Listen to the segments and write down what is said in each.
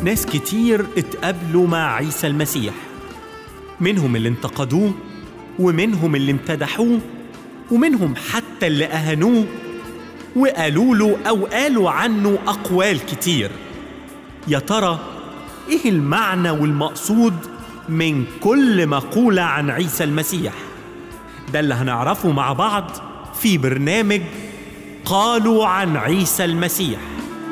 ناس كتير اتقابلوا مع عيسى المسيح منهم اللي انتقدوه ومنهم اللي امتدحوه ومنهم حتى اللي أهانوه وقالوا له أو قالوا عنه أقوال كتير يا ترى إيه المعنى والمقصود من كل مقولة عن عيسى المسيح ده اللي هنعرفه مع بعض في برنامج قالوا عن عيسى المسيح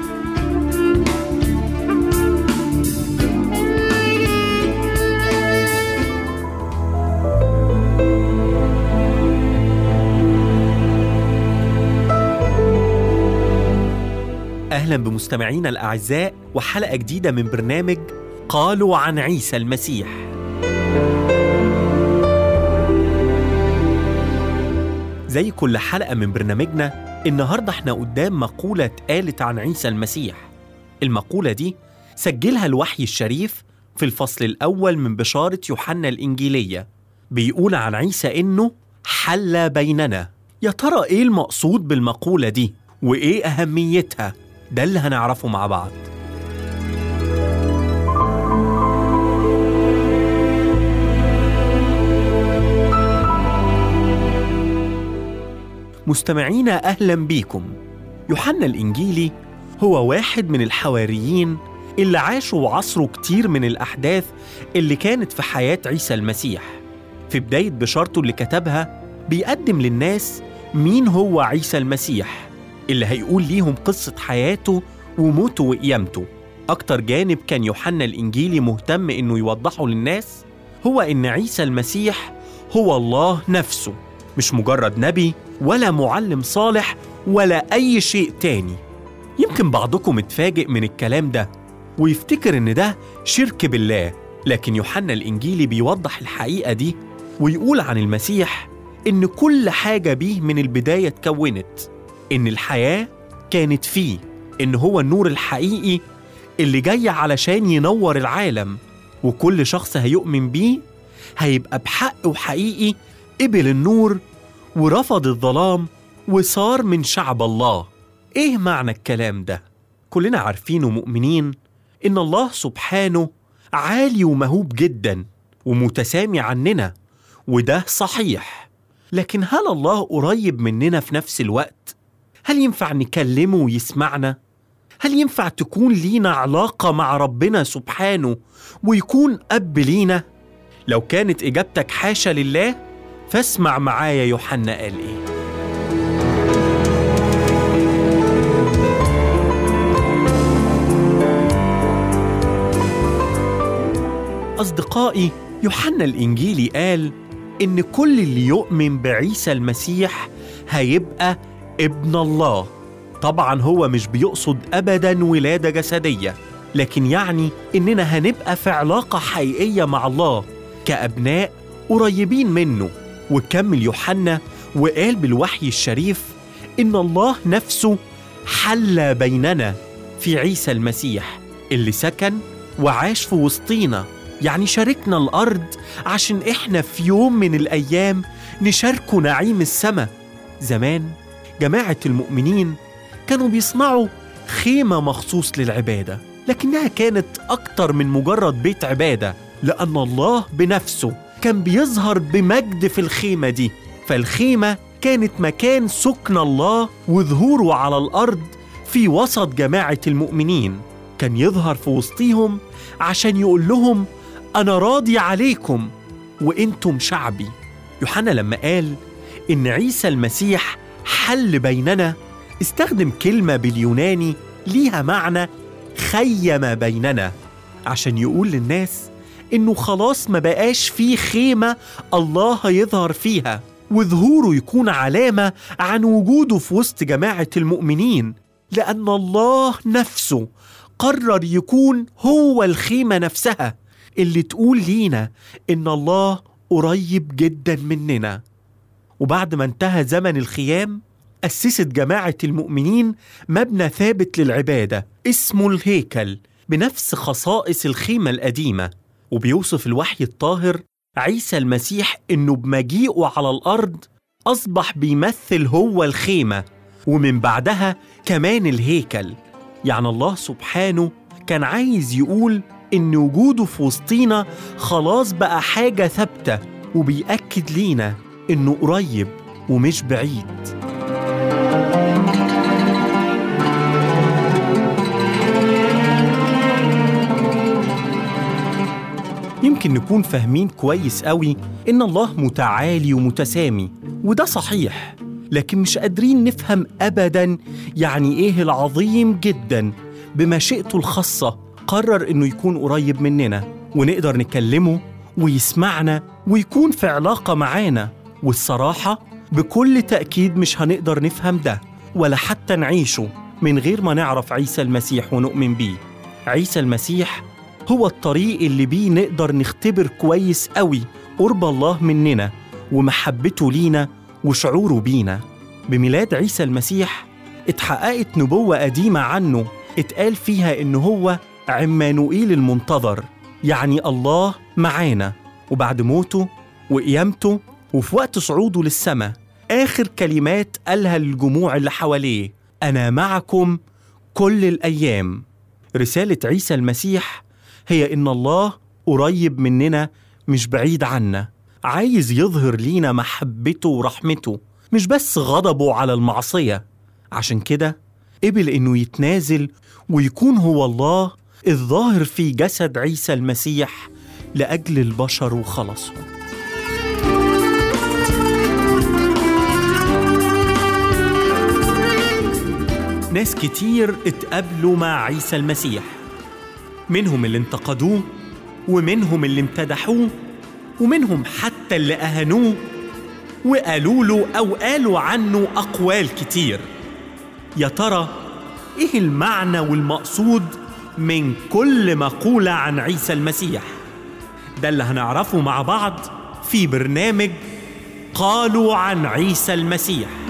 اهلا بمستمعينا الاعزاء وحلقه جديده من برنامج قالوا عن عيسى المسيح زي كل حلقه من برنامجنا النهارده احنا قدام مقوله اتقالت عن عيسى المسيح المقوله دي سجلها الوحي الشريف في الفصل الاول من بشاره يوحنا الانجيليه بيقول عن عيسى انه حل بيننا يا ترى ايه المقصود بالمقوله دي وايه اهميتها ده اللي هنعرفه مع بعض مستمعينا اهلا بيكم يوحنا الانجيلي هو واحد من الحواريين اللي عاشوا وعصروا كتير من الاحداث اللي كانت في حياه عيسى المسيح في بدايه بشارته اللي كتبها بيقدم للناس مين هو عيسى المسيح اللي هيقول ليهم قصة حياته وموته وقيامته أكتر جانب كان يوحنا الإنجيلي مهتم إنه يوضحه للناس هو إن عيسى المسيح هو الله نفسه مش مجرد نبي ولا معلم صالح ولا أي شيء تاني يمكن بعضكم اتفاجئ من الكلام ده ويفتكر إن ده شرك بالله لكن يوحنا الإنجيلي بيوضح الحقيقة دي ويقول عن المسيح إن كل حاجة بيه من البداية اتكونت إن الحياة كانت فيه إن هو النور الحقيقي اللي جاي علشان ينور العالم وكل شخص هيؤمن بيه هيبقى بحق وحقيقي قبل النور ورفض الظلام وصار من شعب الله إيه معنى الكلام ده؟ كلنا عارفين ومؤمنين إن الله سبحانه عالي ومهوب جدا ومتسامي عننا وده صحيح لكن هل الله قريب مننا في نفس الوقت؟ هل ينفع نكلمه ويسمعنا؟ هل ينفع تكون لينا علاقة مع ربنا سبحانه ويكون أب لينا؟ لو كانت إجابتك حاشا لله فاسمع معايا يوحنا قال إيه أصدقائي يوحنا الإنجيلي قال إن كل اللي يؤمن بعيسى المسيح هيبقى ابن الله طبعا هو مش بيقصد ابدا ولاده جسديه لكن يعني اننا هنبقى في علاقه حقيقيه مع الله كابناء قريبين منه وكمل يوحنا وقال بالوحي الشريف ان الله نفسه حل بيننا في عيسى المسيح اللي سكن وعاش في وسطينا يعني شاركنا الارض عشان احنا في يوم من الايام نشاركه نعيم السماء زمان جماعة المؤمنين كانوا بيصنعوا خيمة مخصوص للعبادة لكنها كانت أكتر من مجرد بيت عبادة لأن الله بنفسه كان بيظهر بمجد في الخيمة دي فالخيمة كانت مكان سكن الله وظهوره على الأرض في وسط جماعة المؤمنين كان يظهر في وسطيهم عشان يقول لهم أنا راضي عليكم وإنتم شعبي يوحنا لما قال إن عيسى المسيح حل بيننا استخدم كلمة باليوناني ليها معنى خيم بيننا عشان يقول للناس إنه خلاص ما بقاش فيه خيمة الله هيظهر فيها وظهوره يكون علامة عن وجوده في وسط جماعة المؤمنين لأن الله نفسه قرر يكون هو الخيمة نفسها اللي تقول لينا إن الله قريب جدا مننا وبعد ما انتهى زمن الخيام أسست جماعة المؤمنين مبنى ثابت للعبادة اسمه الهيكل بنفس خصائص الخيمة القديمة وبيوصف الوحي الطاهر عيسى المسيح إنه بمجيئه على الأرض أصبح بيمثل هو الخيمة ومن بعدها كمان الهيكل يعني الله سبحانه كان عايز يقول إن وجوده في وسطينا خلاص بقى حاجة ثابتة وبيأكد لينا إنه قريب ومش بعيد يمكن نكون فاهمين كويس قوي إن الله متعالي ومتسامي وده صحيح لكن مش قادرين نفهم أبدا يعني إيه العظيم جدا بمشيئته الخاصة قرر إنه يكون قريب مننا ونقدر نكلمه ويسمعنا ويكون في علاقة معانا والصراحة بكل تأكيد مش هنقدر نفهم ده ولا حتى نعيشه من غير ما نعرف عيسى المسيح ونؤمن بيه عيسى المسيح هو الطريق اللي بيه نقدر نختبر كويس قوي قرب الله مننا ومحبته لينا وشعوره بينا بميلاد عيسى المسيح اتحققت نبوة قديمة عنه اتقال فيها إن هو عمانوئيل المنتظر يعني الله معانا وبعد موته وقيامته وفي وقت صعوده للسماء آخر كلمات قالها للجموع اللي حواليه أنا معكم كل الأيام رسالة عيسى المسيح هي إن الله قريب مننا مش بعيد عنا عايز يظهر لينا محبته ورحمته مش بس غضبه على المعصية عشان كده قبل إنه يتنازل ويكون هو الله الظاهر في جسد عيسى المسيح لأجل البشر وخلصهم ناس كتير اتقابلوا مع عيسى المسيح منهم اللي انتقدوه ومنهم اللي امتدحوه ومنهم حتى اللي أهانوه وقالوا له أو قالوا عنه أقوال كتير يا ترى إيه المعنى والمقصود من كل مقولة عن عيسى المسيح ده اللي هنعرفه مع بعض في برنامج قالوا عن عيسى المسيح